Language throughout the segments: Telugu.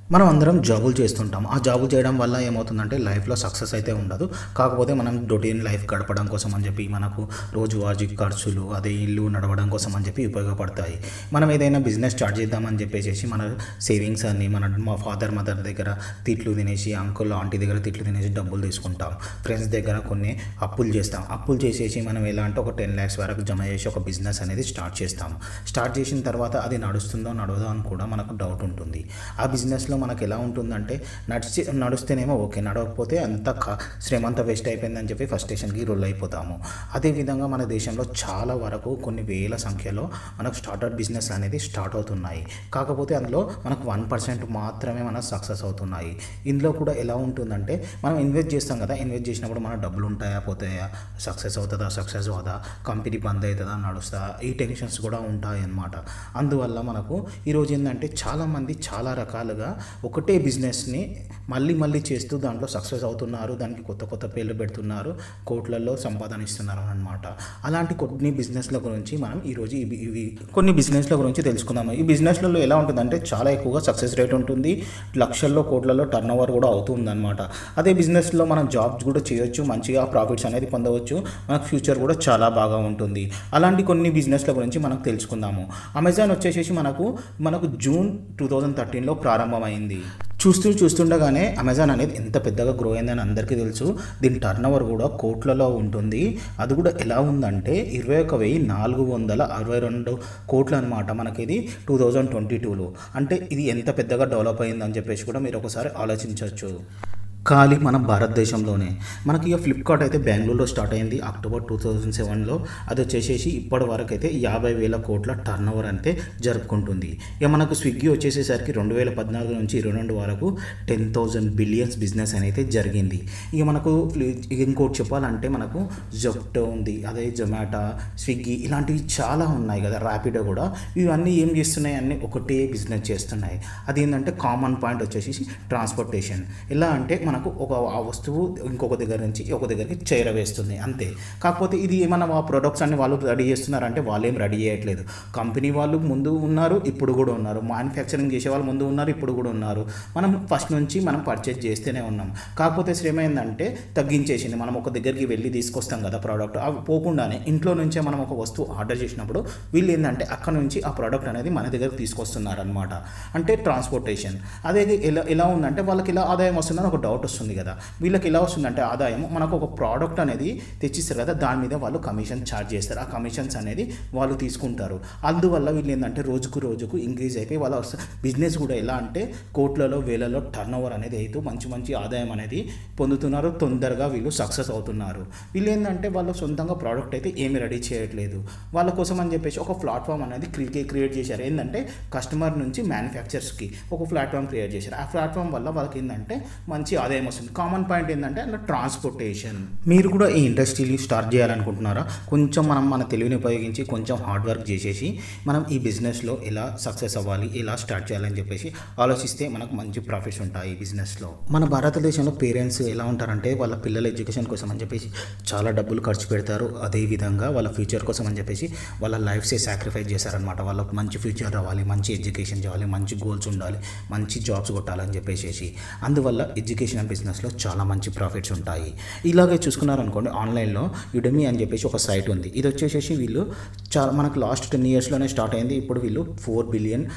మనం అందరం జాబులు చేస్తుంటాం ఆ జాబులు చేయడం వల్ల ఏమవుతుందంటే లైఫ్లో సక్సెస్ అయితే ఉండదు కాకపోతే మనం రొటీన్ లైఫ్ గడపడం కోసం అని చెప్పి మనకు రోజువారీ ఖర్చులు అదే ఇల్లు నడవడం కోసం అని చెప్పి ఉపయోగపడతాయి మనం ఏదైనా బిజినెస్ స్టార్ట్ చేద్దామని చెప్పేసి మన సేవింగ్స్ అన్ని మన మా ఫాదర్ మదర్ దగ్గర తిట్లు తినేసి అంకుల్ ఆంటీ దగ్గర తిట్లు తినేసి డబ్బులు తీసుకుంటాం ఫ్రెండ్స్ దగ్గర కొన్ని అప్పులు చేస్తాం అప్పులు చేసేసి మనం ఎలా అంటే ఒక టెన్ ల్యాక్స్ వరకు జమ చేసి ఒక బిజినెస్ అనేది స్టార్ట్ చేస్తాము స్టార్ట్ చేసిన తర్వాత అది నడుస్తుందో నడవదో అని కూడా మనకు డౌట్ ఉంటుంది ఆ బిజినెస్లో మనకు ఎలా ఉంటుందంటే నడిచి నడుస్తేనేమో ఓకే నడవకపోతే అంత క- శ్రమ అంతా వేస్ట్ అయిపోయిందని చెప్పి ఫస్ట్ స్టేషన్కి రోల్ అయిపోతాము అదేవిధంగా మన దేశంలో చాలా వరకు కొన్ని వేల సంఖ్యలో మనకు స్టార్టప్ బిజినెస్ అనేది స్టార్ట్ అవుతున్నాయి కాకపోతే అందులో మనకు వన్ పర్సెంట్ మాత్రమే మనకు సక్సెస్ అవుతున్నాయి ఇందులో కూడా ఎలా ఉంటుందంటే మనం ఇన్వెస్ట్ చేస్తాం కదా ఇన్వెస్ట్ చేసినప్పుడు మన డబ్బులు ఉంటాయా పోతాయా సక్సెస్ అవుతుందా సక్సెస్ అవుదా కంపెనీ బంద్ అవుతుందా నడుస్తా ఈ టెన్షన్స్ కూడా ఉంటాయి అన్నమాట అందువల్ల మనకు ఈరోజు ఏంటంటే చాలామంది చాలా రకాలుగా ఒకటే బిజినెస్ని మళ్ళీ మళ్ళీ చేస్తూ దాంట్లో సక్సెస్ అవుతున్నారు దానికి కొత్త కొత్త పేర్లు పెడుతున్నారు కోట్లలో సంపాదనిస్తున్నారు అనమాట అలాంటి కొన్ని బిజినెస్ల గురించి మనం ఈరోజు ఇవి ఇవి కొన్ని బిజినెస్ల గురించి తెలుసుకుందాము ఈ బిజినెస్లలో ఎలా ఉంటుందంటే చాలా ఎక్కువగా సక్సెస్ రేట్ ఉంటుంది లక్షల్లో కోట్లలో టర్న్ ఓవర్ కూడా అవుతుంది అనమాట అదే బిజినెస్లో మనం జాబ్స్ కూడా చేయొచ్చు మంచిగా ప్రాఫిట్స్ అనేది పొందవచ్చు మనకు ఫ్యూచర్ కూడా చాలా బాగా ఉంటుంది అలాంటి కొన్ని బిజినెస్ల గురించి మనకు తెలుసుకుందాము అమెజాన్ వచ్చేసేసి మనకు మనకు జూన్ టూ థౌజండ్ థర్టీన్లో ప్రారంభమైంది చూస్తూ చూస్తుండగానే అమెజాన్ అనేది ఎంత పెద్దగా గ్రో అయిందని అందరికీ తెలుసు దీని టర్న్ ఓవర్ కూడా కోట్లలో ఉంటుంది అది కూడా ఎలా ఉందంటే ఇరవై ఒక వెయ్యి నాలుగు వందల అరవై రెండు కోట్లు అనమాట మనకి ఇది టూ థౌజండ్ ట్వంటీ టూలో అంటే ఇది ఎంత పెద్దగా డెవలప్ అయిందని చెప్పేసి కూడా మీరు ఒకసారి ఆలోచించవచ్చు ఖాళీ మన భారతదేశంలోనే మనకి ఇక ఫ్లిప్కార్ట్ అయితే బెంగళూరులో స్టార్ట్ అయింది అక్టోబర్ టూ థౌజండ్ సెవెన్లో అది వచ్చేసేసి ఇప్పటి వరకు అయితే యాభై వేల కోట్ల టర్న్ ఓవర్ అయితే జరుపుకుంటుంది ఇక మనకు స్విగ్గీ వచ్చేసేసరికి రెండు వేల పద్నాలుగు నుంచి ఇరవై రెండు వరకు టెన్ థౌజండ్ బిలియన్స్ బిజినెస్ అనేది జరిగింది ఇక మనకు ఫ్లి- ఇక ఇంకోటి చెప్పాలంటే మనకు జొప్టో ఉంది అదే జొమాటో స్విగ్గీ ఇలాంటివి చాలా ఉన్నాయి కదా ర్యాపిడో కూడా ఇవన్నీ ఏం చేస్తున్నాయి అన్నీ ఒకటే బిజినెస్ చేస్తున్నాయి అది ఏంటంటే కామన్ పాయింట్ వచ్చేసి ట్రాన్స్పోర్టేషన్ ఎలా అంటే మనకు ఒక ఆ వస్తువు ఇంకొక దగ్గర నుంచి ఒక దగ్గరికి చేరవేస్తుంది అంతే కాకపోతే ఇది ఏమన్నా ఆ ప్రొడక్ట్స్ అన్ని వాళ్ళు రెడీ చేస్తున్నారంటే వాళ్ళు ఏం రెడీ చేయట్లేదు కంపెనీ వాళ్ళు ముందు ఉన్నారు ఇప్పుడు కూడా ఉన్నారు మ్యానుఫ్యాక్చరింగ్ చేసే వాళ్ళు ముందు ఉన్నారు ఇప్పుడు కూడా ఉన్నారు మనం ఫస్ట్ నుంచి మనం పర్చేజ్ చేస్తూనే ఉన్నాం కాకపోతే శ్రమ ఏంటంటే తగ్గించేసింది మనం ఒక దగ్గరికి వెళ్ళి తీసుకొస్తాం కదా ప్రోడక్ట్ అవి పోకుండానే ఇంట్లో నుంచే మనం ఒక వస్తువు ఆర్డర్ చేసినప్పుడు వీళ్ళు ఏంటంటే అక్కడ నుంచి ఆ ప్రోడక్ట్ అనేది మన దగ్గరకు తీసుకొస్తున్నారు అనమాట అంటే ట్రాన్స్పోర్టేషన్ అదే ఎలా ఎలా ఉందంటే వాళ్ళకి ఇలా ఆదాయం వస్తుందని ఒక డౌట్ వస్తుంది కదా వీళ్ళకి ఎలా వస్తుందంటే ఆదాయం మనకు ఒక ప్రోడక్ట్ అనేది తెచ్చిస్తారు కదా దాని మీద వాళ్ళు కమిషన్ ఛార్జ్ చేస్తారు ఆ కమిషన్స్ అనేది వాళ్ళు తీసుకుంటారు అందువల్ల వీళ్ళు ఏంటంటే రోజుకు రోజుకు ఇంక్రీజ్ అయిపోయి వాళ్ళ బిజినెస్ కూడా ఎలా అంటే కోట్లలో వేలలో టర్న్ ఓవర్ అనేది అవుతూ మంచి మంచి ఆదాయం అనేది పొందుతున్నారు తొందరగా వీళ్ళు సక్సెస్ అవుతున్నారు వీళ్ళు ఏంటంటే వాళ్ళు సొంతంగా ప్రోడక్ట్ అయితే ఏమి రెడీ చేయట్లేదు వాళ్ళ కోసం అని చెప్పేసి ఒక ప్లాట్ఫామ్ అనేది క్రియేట్ క్రియేట్ చేశారు ఏంటంటే కస్టమర్ నుంచి మ్యానుఫ్యాక్చర్స్కి ఒక ప్లాట్ఫామ్ క్రియేట్ చేశారు ఆ ప్లాట్ఫామ్ వల్ల వాళ్ళకి ఏంటంటే మంచి ఆదాయం వస్తుంది కామన్ పాయింట్ ఏంటంటే అందులో ట్రాన్స్పోర్టేషన్ మీరు కూడా ఈ ఇండస్ట్రీని స్టార్ట్ చేయాలనుకుంటున్నారా కొంచెం మనం మన తెలివిని ఉపయోగించి కొంచెం హార్డ్ వర్క్ చేసేసి మనం ఈ బిజినెస్లో ఎలా సక్సెస్ అవ్వాలి ఎలా స్టార్ట్ చేయాలని చెప్పేసి ఆలోచిస్తే మనకు మంచి ప్రాఫిట్స్ ఉంటాయి ఈ బిజినెస్లో మన భారతదేశంలో పేరెంట్స్ ఎలా ఉంటారంటే వాళ్ళ పిల్లల ఎడ్యుకేషన్ కోసం అని చెప్పేసి చాలా డబ్బులు ఖర్చు పెడతారు అదేవిధంగా వాళ్ళ ఫ్యూచర్ కోసం అని చెప్పేసి వాళ్ళ లైఫ్సే సాక్రిఫైస్ చేశారనమాట వాళ్ళకు మంచి ఫ్యూచర్ రావాలి మంచి ఎడ్యుకేషన్ చేయాలి మంచి గోల్స్ ఉండాలి మంచి జాబ్స్ కొట్టాలని చెప్పేసి అందువల్ల ఎడ్యుకేషన్ అండ్ బిజినెస్లో చాలా మంచి ప్రాఫిట్స్ ఉంటాయి ఇలాగే చూసుకున్నారనుకోండి ఆన్లైన్లో యుడమీ అని చెప్పేసి ఒక సైట్ ఉంది ఇది వచ్చేసేసి వీళ్ళు చాలా మనకు లాస్ట్ టెన్ ఇయర్స్లోనే స్టార్ట్ అయింది ఇప్పుడు వీళ్ళు ఫోర్ బిలియన్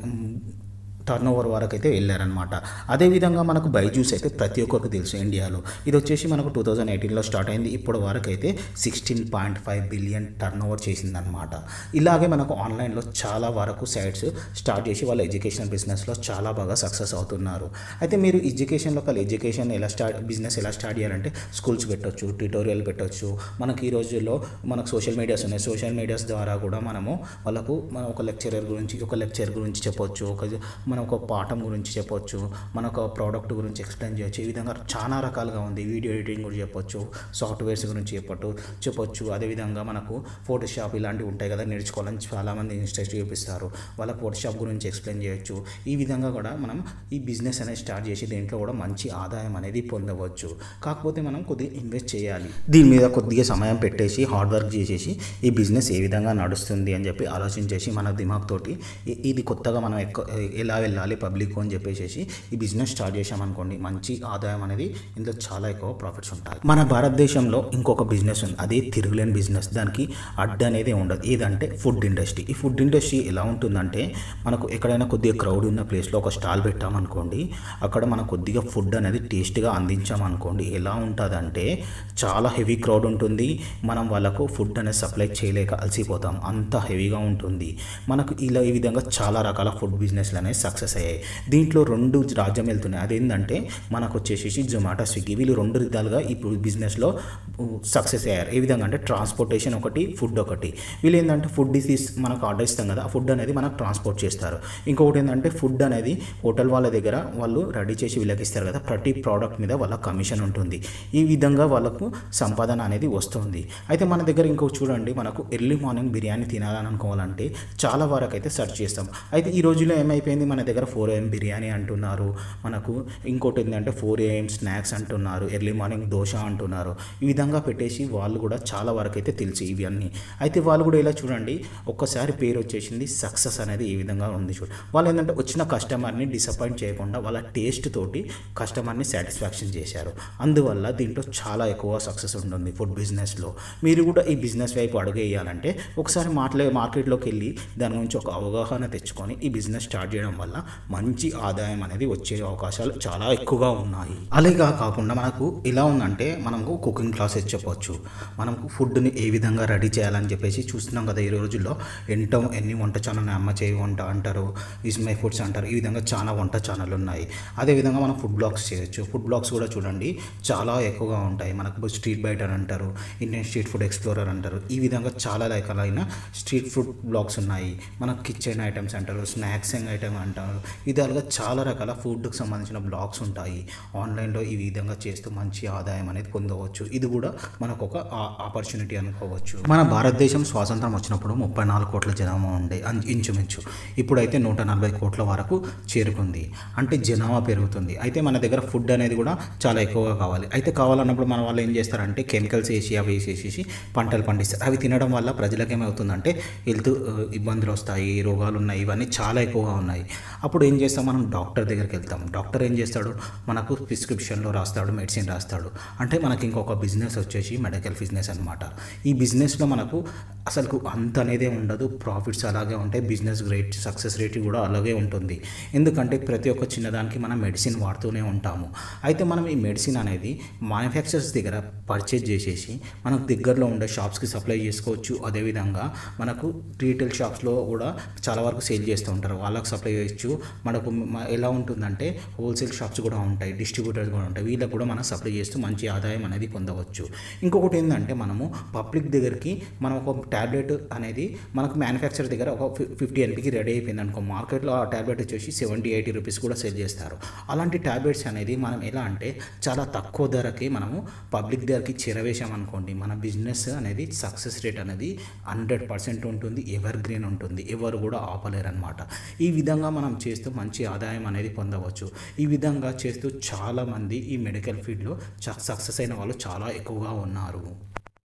టర్న్ ఓవర్ వరకు అయితే వెళ్ళారనమాట అదేవిధంగా మనకు బైజూస్ అయితే ప్రతి ఒక్కరికి తెలుసు ఇండియాలో ఇది వచ్చేసి మనకు టూ థౌజండ్ ఎయిటీన్లో స్టార్ట్ అయింది ఇప్పుడు వరకు అయితే sixteen point five billion turn over చేసిందనమాట ఇలాగే మనకు ఆన్లైన్లో చాలా వరకు సైట్స్ స్టార్ట్ చేసి వాళ్ళ ఎడ్యుకేషన్ బిజినెస్లో చాలా బాగా సక్సెస్ అవుతున్నారు అయితే మీరు ఎడ్యుకేషన్లో ఒక ఎడ్యుకేషన్ ఎలా స్టార్ట్ బిజినెస్ ఎలా స్టార్ట్ చేయాలంటే స్కూల్స్ పెట్టొచ్చు ట్యూటోరియల్ పెట్టొచ్చు మనకి ఈ రోజుల్లో మనకు సోషల్ మీడియాస్ ఉన్నాయి సోషల్ మీడియాస్ ద్వారా కూడా మనము వాళ్ళకు మనం ఒక లెక్చరర్ గురించి ఒక లెక్చర్ గురించి చెప్పొచ్చు ఒక మనం ఒక పాఠం గురించి చెప్పొచ్చు మన ఒక ప్రోడక్ట్ గురించి ఎక్స్ప్లెయిన్ చేయొచ్చు ఈ విధంగా చాలా రకాలుగా ఉంది వీడియో ఎడిటింగ్ గురించి చెప్పొచ్చు సాఫ్ట్వేర్స్ గురించి చెప్పట్టు చెప్పొచ్చు అదేవిధంగా మనకు ఫోటోషాప్ ఇలాంటివి ఉంటాయి కదా నేర్చుకోవాలని చాలామంది ఇంట్రెస్ట్ చూపిస్తారు వాళ్ళకి ఫోటోషాప్ గురించి ఎక్స్ప్లెయిన్ చేయొచ్చు ఈ విధంగా కూడా మనం ఈ బిజినెస్ అనేది స్టార్ట్ చేసి దీంట్లో కూడా మంచి ఆదాయం అనేది పొందవచ్చు కాకపోతే మనం కొద్దిగా ఇన్వెస్ట్ చేయాలి దీని మీద కొద్దిగా సమయం పెట్టేసి హార్డ్ వర్క్ చేసేసి ఈ బిజినెస్ ఏ విధంగా నడుస్తుంది అని చెప్పి ఆలోచించేసి మన దిమాగ్ తోటి ఇ- ఇది కొత్తగా మనం ఎక్కువ ఎలా వెళ్ళాలి పబ్లిక్ అని చెప్పేసి ఈ బిజినెస్ స్టార్ట్ చేసామనుకోండి మంచి ఆదాయం అనేది ఇందులో చాలా ఎక్కువ ప్రాఫిట్స్ ఉంటాయి మన భారతదేశంలో ఇంకొక బిజినెస్ ఉంది అది తిరుగులేని బిజినెస్ దానికి అడ్డు అనేది ఉండదు ఏదంటే ఫుడ్ ఇండస్ట్రీ ఈ ఫుడ్ ఇండస్ట్రీ ఎలా ఉంటుందంటే మనకు ఎక్కడైనా కొద్దిగా క్రౌడ్ ఉన్న ప్లేస్లో ఒక స్టాల్ పెట్టామనుకోండి అక్కడ మనం కొద్దిగా ఫుడ్ అనేది టేస్ట్గా అందించామనుకోండి ఎలా ఉంటుందంటే చాలా హెవీ క్రౌడ్ ఉంటుంది మనం వాళ్ళకు ఫుడ్ అనేది సప్లై చేయలేక అలసిపోతాం అంత హెవీగా ఉంటుంది మనకు ఇలా ఈ విధంగా చాలా రకాల ఫుడ్ బిజినెస్లు అనేవి సక్సెస్ అయ్యాయి దీంట్లో రెండు రాజ్యం వెళ్తున్నాయి అదేంటంటే మనకు వచ్చేసి జొమాటో స్విగ్గీ వీళ్ళు రెండు విధాలుగా ఇప్పుడు బిజినెస్లో సక్సెస్ అయ్యారు ఏ విధంగా అంటే ట్రాన్స్పోర్టేషన్ ఒకటి ఫుడ్ ఒకటి వీళ్ళు ఏంటంటే ఫుడ్ తీసి మనకు ఆర్డర్ ఇస్తాం కదా ఆ ఫుడ్ అనేది మనకు ట్రాన్స్పోర్ట్ చేస్తారు ఇంకొకటి ఏంటంటే ఫుడ్ అనేది హోటల్ వాళ్ళ దగ్గర వాళ్ళు రెడీ చేసి వీళ్ళకి ఇస్తారు కదా ప్రతి ప్రోడక్ట్ మీద వాళ్ళ కమిషన్ ఉంటుంది ఈ విధంగా వాళ్ళకు సంపాదన అనేది వస్తుంది అయితే మన దగ్గర ఇంకో చూడండి మనకు ఎర్లీ మార్నింగ్ బిర్యానీ తినాలని అనుకోవాలంటే చాలా వరకు అయితే సెర్చ్ చేస్తాం అయితే ఈ రోజుల్లో ఏమైపోయింది మన దగ్గర ఫోర్ ఏఎం బిర్యానీ అంటున్నారు మనకు ఇంకోటి ఏంటంటే ఫోర్ ఏఎం స్నాక్స్ అంటున్నారు ఎర్లీ మార్నింగ్ దోశ అంటున్నారు ఈ విధంగా పెట్టేసి వాళ్ళు కూడా చాలా వరకు అయితే తెలిసి ఇవన్నీ అయితే వాళ్ళు కూడా ఇలా చూడండి ఒక్కసారి పేరు వచ్చేసింది సక్సెస్ అనేది ఈ విధంగా ఉంది చూడు వాళ్ళు ఏంటంటే వచ్చిన కస్టమర్ని డిసప్పాయింట్ చేయకుండా వాళ్ళ టేస్ట్ తోటి కస్టమర్ని సాటిస్ఫాక్షన్ చేశారు అందువల్ల దీంట్లో చాలా ఎక్కువ సక్సెస్ ఉంటుంది ఫుడ్ బిజినెస్లో మీరు కూడా ఈ బిజినెస్ వైపు అడుగు వేయాలంటే ఒకసారి మాట్లే మార్కెట్లోకి వెళ్ళి దాని గురించి ఒక అవగాహన తెచ్చుకొని ఈ బిజినెస్ స్టార్ట్ చేయడం వల్ల మంచి ఆదాయం అనేది వచ్చే అవకాశాలు చాలా ఎక్కువగా ఉన్నాయి అలాగే కాకుండా మనకు ఎలా ఉందంటే మనకు కుకింగ్ క్లాసెస్ చెప్పొచ్చు మనకు ఫుడ్ని ఏ విధంగా రెడీ చేయాలని చెప్పేసి చూస్తున్నాం కదా ఈ రోజుల్లో ఎంతో ఎన్ని వంట ఛానల్ అమ్మ చేయి వంట అంటారు ఇస్మై ఫుడ్స్ అంటారు ఈ విధంగా చాలా వంట ఛానల్ ఉన్నాయి అదేవిధంగా మనం ఫుడ్ బ్లాగ్స్ చేయొచ్చు ఫుడ్ బ్లాగ్స్ కూడా చూడండి చాలా ఎక్కువగా ఉంటాయి మనకు స్ట్రీట్ బైట్ అని అంటారు ఇండియన్ స్ట్రీట్ ఫుడ్ ఎక్స్ప్లోరర్ అంటారు ఈ విధంగా చాలా రకాలైన స్ట్రీట్ ఫుడ్ బ్లాగ్స్ ఉన్నాయి మనకు కిచెన్ ఐటమ్స్ అంటారు స్నాక్సింగ్ ఐటమ్ అంటారు విధాలుగా చాలా రకాల ఫుడ్కి సంబంధించిన బ్లాగ్స్ ఉంటాయి ఆన్లైన్లో ఈ విధంగా చేస్తూ మంచి ఆదాయం అనేది పొందవచ్చు ఇది కూడా మనకు ఒక ఆపర్చునిటీ అనుకోవచ్చు మన భారతదేశం స్వాతంత్రం వచ్చినప్పుడు ముప్పై నాలుగు కోట్ల జనాభా ఉండే అం- ఇంచుమించు ఇప్పుడైతే నూట నలభై కోట్ల వరకు చేరుకుంది అంటే జనాభా పెరుగుతుంది అయితే మన దగ్గర ఫుడ్ అనేది కూడా చాలా ఎక్కువగా కావాలి అయితే కావాలన్నప్పుడు మన వాళ్ళు ఏం చేస్తారంటే కెమికల్స్ వేసి అవి వేసేసి పంటలు పండిస్తారు అవి తినడం వల్ల ప్రజలకు ఏమవుతుందంటే హెల్త్ ఇబ్బందులు వస్తాయి రోగాలు ఉన్నాయి ఇవన్నీ చాలా ఎక్కువగా ఉన్నాయి అప్పుడు ఏం చేస్తాం మనం డాక్టర్ దగ్గరికి వెళ్తాం డాక్టర్ ఏం చేస్తాడు మనకు ప్రిస్క్రిప్షన్లో రాస్తాడు మెడిసిన్ రాస్తాడు అంటే మనకి ఇంకొక బిజినెస్ వచ్చేసి మెడికల్ బిజినెస్ అనమాట ఈ బిజినెస్లో మనకు అసలు అంత అనేదే ఉండదు ప్రాఫిట్స్ అలాగే ఉంటాయి బిజినెస్ రేట్ సక్సెస్ రేట్ కూడా అలాగే ఉంటుంది ఎందుకంటే ప్రతి ఒక్క చిన్నదానికి మనం మెడిసిన్ వాడుతూనే ఉంటాము అయితే మనం ఈ మెడిసిన్ అనేది మ్యానుఫ్యాక్చరర్స్ దగ్గర పర్చేజ్ చేసేసి మనకు దగ్గరలో ఉండే షాప్స్కి సప్లై చేసుకోవచ్చు అదేవిధంగా మనకు రీటైల్ షాప్స్లో కూడా చాలా వరకు సేల్ చేస్తూ ఉంటారు వాళ్ళకి సప్లై చేయొచ్చు మనకు మ- ఎలా ఉంటుందంటే హోల్సేల్ షాప్స్ కూడా ఉంటాయి డిస్ట్రిబ్యూటర్స్ కూడా ఉంటాయి వీళ్ళకి కూడా మనం సప్లై చేస్తూ మంచి ఆదాయం అనేది పొందవచ్చు ఇంకొకటి ఏంటంటే మనము పబ్లిక్ దగ్గరికి మనం ఒక ట్యాబ్లెట్ అనేది మనకు మ్యానుఫ్యాక్చర్ దగ్గర ఒక ఫిఫ్టీ ఎన్పికి రెడీ అయిపోయింది అనుకో మార్కెట్లో ఆ ట్యాబ్లెట్ వచ్చేసి సెవెంటీ ఎయిటీ రూపీస్ కూడా సేల్ చేస్తారు అలాంటి ట్యాబ్లెట్స్ అనేది మనం ఎలా అంటే చాలా తక్కువ ధరకి మనము పబ్లిక్ దగ్గరికి చేరవేశామనుకోండి మన బిజినెస్ అనేది సక్సెస్ రేట్ అనేది హండ్రెడ్ పర్సెంట్ ఉంటుంది ఎవర్ గ్రీన్ ఉంటుంది ఎవరు కూడా ఆపలేరు అనమాట ఈ విధంగా మనం చేస్తూ మంచి ఆదాయం అనేది పొందవచ్చు ఈ విధంగా చేస్తూ చాలామంది ఈ మెడికల్ ఫీల్డ్లో సక్సెస్ అయిన వాళ్ళు చాలా ఎక్కువగా ఉన్నారు